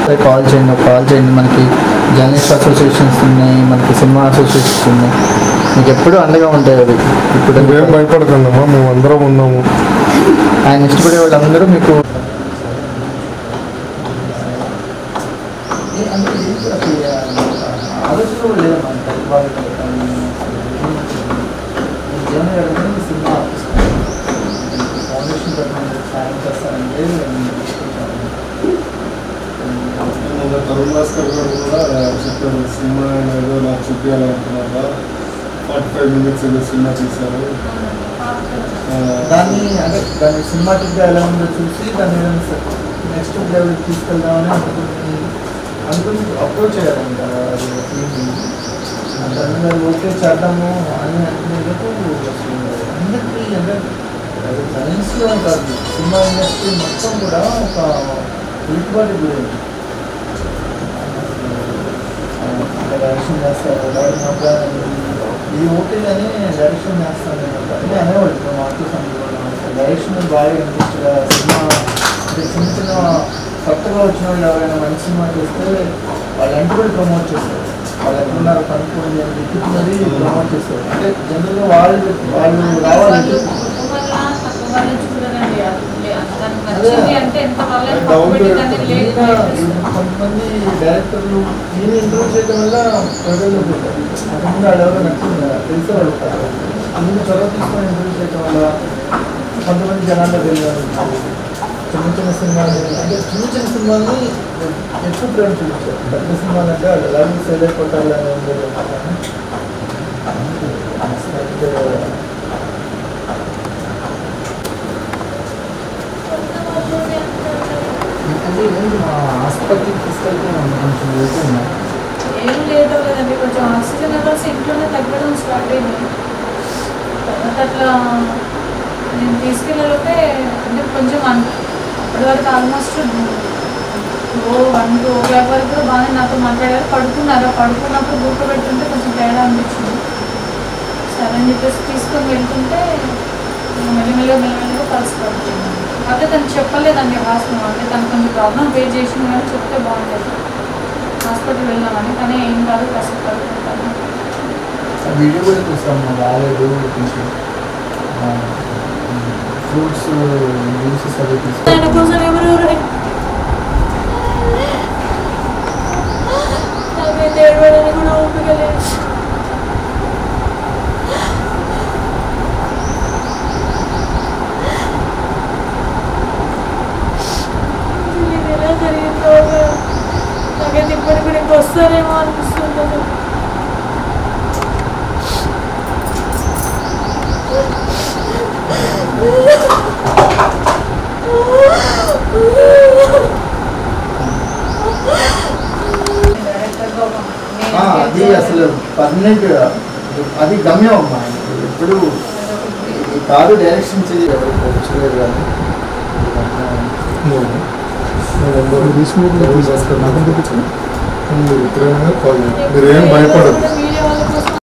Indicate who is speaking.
Speaker 1: Call చేయండి ఒక call చేయండి మనకి జర్నలిస్ట్ అసోసియేషన్స్ ఉన్నాయి మనకి సినిమా అసోసియేషన్స్ ఉన్నాయి మీకు ఎప్పుడూ అండగా ఉంటాయి అవి ఇప్పుడు
Speaker 2: నువ్వేం భయపడకండమ్మా మేము అందరం ఉన్నాము
Speaker 1: ఆయన ఇష్టపడే వాళ్ళందరూ మీకు
Speaker 2: మొన్న తరుణ్ భాస్కర్ గారు కూడా చెప్పారు సినిమా ఏదో నాకు చూపించాలనుకున్నారా ఫార్టీ ఫైవ్ మినిట్స్ ఏదో సినిమా తీశారు ఆ,
Speaker 1: దాన్ని అంటే దాన్ని సినిమాటిక్గా ఎలా ఉందో చూసి దాన్ని నెక్స్ట్ లెవెల్ తీసుకెళ్దామని అనుకుని అనుకుని అప్రోచ్ అయ్యారంట అది team. దాని మీద ఓకే చేద్దాము అని అనుకునేందుకు అసలు అందరికీ అంటే అది సైన్స్లో కాదు సినిమా ఇండస్ట్రీ మొత్తం కూడా ఒక ఉలికిపాటి గురైంది డైరెక్షన్ చేస్తారు డైరెక్షన్ ఇది ఓకే కానీ డైరెక్షన్ చేస్తాను అని అనేవాడు ఇప్పుడు మాకు డైరెక్షన్ బాగా ఇంట్రెస్ట్గా సినిమా అంటే చిన్న చిన్న కొత్తగా వచ్చిన వాళ్ళు ఎవరైనా మంచి సినిమా చేస్తే వాళ్ళంటూ కూడా ప్రమోట్ చేస్తారు వాళ్ళు ఎక్కడున్నారు కనుక్కోండి అని చెప్తున్నది ప్రమోట్ చేస్తారు అంటే జనరల్గా వాళ్ళు వాళ్ళు రావాలంటే
Speaker 3: అంటే ఎంత
Speaker 2: Down to
Speaker 1: ఈయన కొంతమంది డైరెక్టర్లు ఈయన ఇంటర్వ్యూ చేయడం వల్ల ప్రజలు పోతారు అంతకుముందు వాళ్ళు ఎవరో నచ్చింది తెలిసే వాళ్ళు ఉంటారు ఈయన చొరవ తీసుకొని ఇంటర్వ్యూ చేయడం వల్ల కొంతమంది జనాల్లో వెళ్ళారు చిన్న చిన్న సినిమాలు అంటే చిన్న చిన్న సినిమాల్ని ఎక్కువ ప్రేమ చూపించారు పెద్ద సినిమాలు అంటే వాళ్ళు ఎలాగో సేల్ అయిపోతారు అని ఉండేది కానీ అది ఏంటి మా ఆసుపత్రికి తీసుకెళ్తే కొంచెం వెళ్తున్నా
Speaker 3: ఏం లేదు కదండి కొంచెం ఆక్సిజన్ లెవెల్స్ ఇంట్లోనే తగ్గడం స్టార్ట్ అయింది తర్వాత అట్లా నేను తీసుకెళ్ళలోపే అంటే కొంచెం అన్- అప్పటి వరకు ఆల్మోస్ట్ ఓ వన్ టూ ఓ క్లాక్ వరకు కూడా బాగానే నాతో మాట్లాడారు పడుకున్నారు ఆ పడుకున్నప్పుడు బూట పెట్టుంటే కొంచెం తేడా అనిపించింది సరే అని చెప్పేసి తీసుకొని వెళ్తుంటే మెల్లమెల్లగా మెల్లమెల్లగా పల్స్ పడుతుంది అయితే తను చెప్పలేదండి హాస్పిటల్ అంటే తను కొంచెం ప్రాబ్లం పే చేసిన కానీ చెప్తే బాగుండేది హాస్పిటల్ వెళ్ళామని కానీ ఏం కాదు కాసేపు పడుకుంటాను
Speaker 1: ఆ వీడియో కూడా చూస్తాం మా రాలేదు కొంచెం ఫ్రూట్స్ జ్యూసెస్ అవి
Speaker 3: ఆయన
Speaker 1: తీసుకుంటాం
Speaker 3: కోసం ఎవరెవరు నాకైతే ఏడవడానికి కూడా ఓపిక లేదు ఇది ఎలా జరిగిందో నాకైతే ఇప్పటికి కూడా ఇంకా వస్తారేమో అనిపిస్తుంది అసలు డైరెక్టర్గా ఒక
Speaker 1: ఆ, అది అసలు పర్మనెంట్ అది గమ్యం అమ్మా ఎప్పుడు ఈ కారు డైరెక్షన్ చేయాలి ఎవరికి వచ్చలేదు కానీ
Speaker 2: మీరు ఎప్పుడైనా కాల్ చేయండి మీరు ఏం భయపడదు
Speaker 3: మీరు